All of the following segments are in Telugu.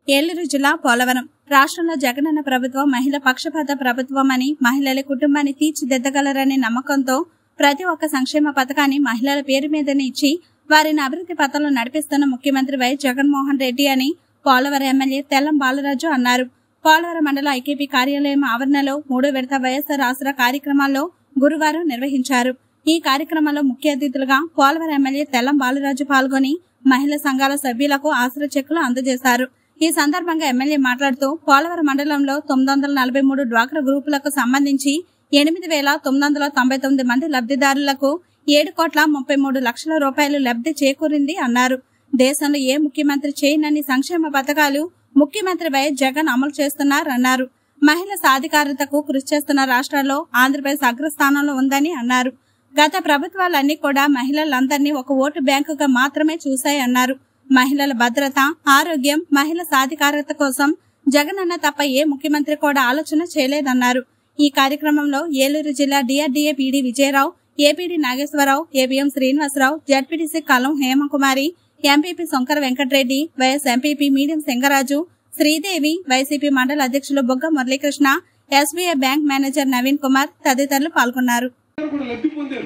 ఏలూరు జిల్లా పోలవరం రాష్ట్రంలో జగనన్న ప్రభుత్వం మహిళ పక్షపాత ప్రభుత్వం అని మహిళల కుటుంబాన్ని తీర్చిదిద్దగలరనే నమ్మకంతో ప్రతి ఒక్క సంక్షేమ పథకాన్ని మహిళల పేరు మీదనే ఇచ్చి వారిని అభివృద్ధి పథంలో నడిపిస్తున్న ముఖ్యమంత్రి వై జగన్మోహన్ రెడ్డి అని పోలవరం ఎమ్మెల్యే తెల్లం బాలరాజు అన్నారు పోలవరం మండల ఐకేపీ కార్యాలయం ఆవరణలో మూడో విడత వైఎస్ఆర్ ఆసరా కార్యక్రమాల్లో గురువారం నిర్వహించారు ఈ కార్యక్రమంలో ముఖ్య అతిథులుగా పోలవరం ఎమ్మెల్యే తెల్లం బాలరాజు పాల్గొని మహిళా సంఘాల సభ్యులకు ఆసరా చెక్కులు అందజేశారు ఈ సందర్భంగా ఎమ్మెల్యే మాట్లాడుతూ పోలవరం మండలంలో తొమ్మిది వందల నలభై మూడు డ్వాక్రా గ్రూపులకు సంబంధించి ఎనిమిది వేల తొమ్మిది వందల తొంభై తొమ్మిది మంది లబ్ధిదారులకు ఏడు కోట్ల ముప్పై మూడు లక్షల రూపాయలు లబ్ధి చేకూరింది అన్నారు దేశంలో ఏ ముఖ్యమంత్రి చేయనన్ని సంక్షేమ పథకాలు ముఖ్యమంత్రి వైఎస్ జగన్ అమలు చేస్తున్నారన్నారు మహిళా సాధికారతకు కృషి చేస్తున్న రాష్ట్రాల్లో ఆంధ్రప్రదేశ్ అగ్రస్థానంలో ఉందని అన్నారు గత ప్రభుత్వాలన్నీ కూడా మహిళలందరినీ ఒక ఓటు బ్యాంకుగా మాత్రమే చూశాయన్నారు మహిళల భద్రత ఆరోగ్యం మహిళా సాధికారత కోసం జగనన్న తప్ప ఏ ముఖ్యమంత్రి కూడా ఆలోచన చేయలేదన్నారు ఈ కార్యక్రమంలో ఏలూరు జిల్లా DRDA PD Vijayarao APD Nageswararao ABM Srinivasarao ZPTC Kalam Hemakumari MPP Shankara Venkatareddy YS MPP medium Singaraju Sridevi YCP మండల అధ్యక్షులు Bogga Muralikrishna SBI bank manager Naveen Kumar తదితరులు పాల్గొన్నారు అందరూ కూడా లబ్ధి పొందారు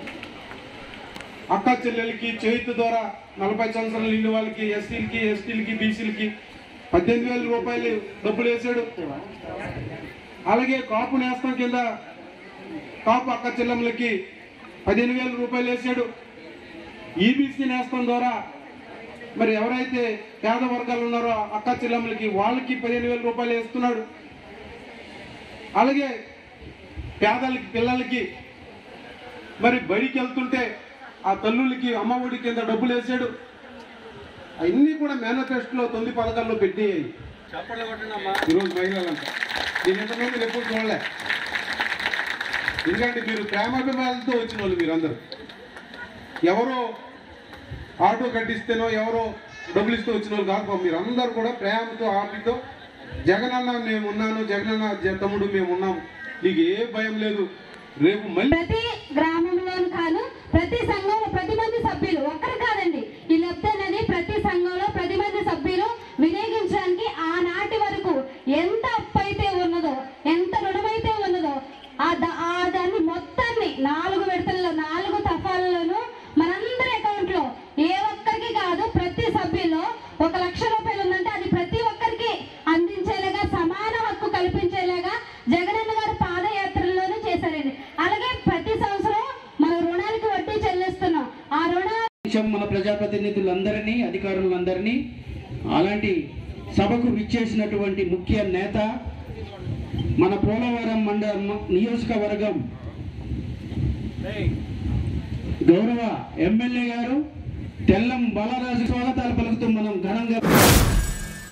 అక్క చెల్లెలకి చేతి ద్వారా నలభై సంవత్సరాలు నిండి వాళ్ళకి ఎస్సీలకి ఎస్టీలకి బీసీలకి పద్దెనిమిది వేల రూపాయలు డబ్బులు వేసాడు అలాగే కాపు నేస్తం కింద కాపు అక్క చెల్లెమ్మలకి పదిహేను వేల రూపాయలు వేసాడు ఈబీసీ నేస్తం ద్వారా మరి ఎవరైతే పేద వర్గాలు ఉన్నారో అక్క చెల్లెమ్మలకి వాళ్ళకి పదిహేను వేల రూపాయలు వేస్తున్నాడు అలాగే పేదలకి పిల్లలకి మరి బడికి వెళ్తుంటే ఆ తల్లులకి అమ్మఒడి కింద డబ్బులు వేసాడు అవన్నీ కూడా మేనిఫెస్టోలో తొమ్మిది పథకాల్లో పెట్టేయాయి ఈరోజు మహిళలంతా దీని ఇంతకుముందు నేను ఎప్పుడు చూడలే ఎందుకంటే మీరు ప్రేమాభిమానాలతో వచ్చిన వాళ్ళు మీరందరూ ఎవరో ఆటో కట్టిస్తేనో ఎవరో డబ్బులు ఇస్తూ వచ్చిన వాళ్ళు కాదు మీరు అందరూ కూడా ప్రేమతో ఆర్తితో జగనన్న మేము ఉన్నాను జగనన్న జ- తమ్ముడు మేము ఉన్నాము నీకు ఏ భయం లేదు రేపు మళ్ళీ ప్రతి గ్రామంలోను కాదు ప్రతి సంఘంలో ప్రతి మంది సభ్యులు ఒక్కరు కాదండి ఈ లబ్ధి అనేది ప్రతి సంఘంలో ప్రతి మంది సభ్యులు వినియోగించడానికి ఆనాటి వరకు ఎంత అప్పు అయితే ఉన్నదో ఎంత రుణమైతే ఉన్నదో ఆ ద- ఆ దాన్ని మొత్తాన్ని నాలుగు విడతల్లో నాలుగు తఫాలలోనూ మనందరి అకౌంట్ లో ఏ ఒక్కరికి కాదు ప్రతి సభ్యుల్లో ఒక లక్ష రూపాయలు ఉందంటే అది ప్రతి ఒక్కరికి అందించేలాగా సమాన హక్కు కల్పించేలాగా జగనన్న గారు పాదయాత్రల్లోనూ చేశారండి అలాగే ప్రతి సంవత్సరం మన రుణాలకి వడ్డీ చెల్లిస్తున్నాం ఆ రుణాలు దేశం మన ప్రజాప్రతినిధులందరినీ అధికారులందరినీ అలాంటి సభకు విచ్చేసినటువంటి ముఖ్య నేత మన పోలవరం మండల నియోజకవర్గం గౌరవ ఎమ్మెల్యే గారు తెల్లం బాలరాజు స్వాగతాలు పలుకుతూ మనం ఘనంగా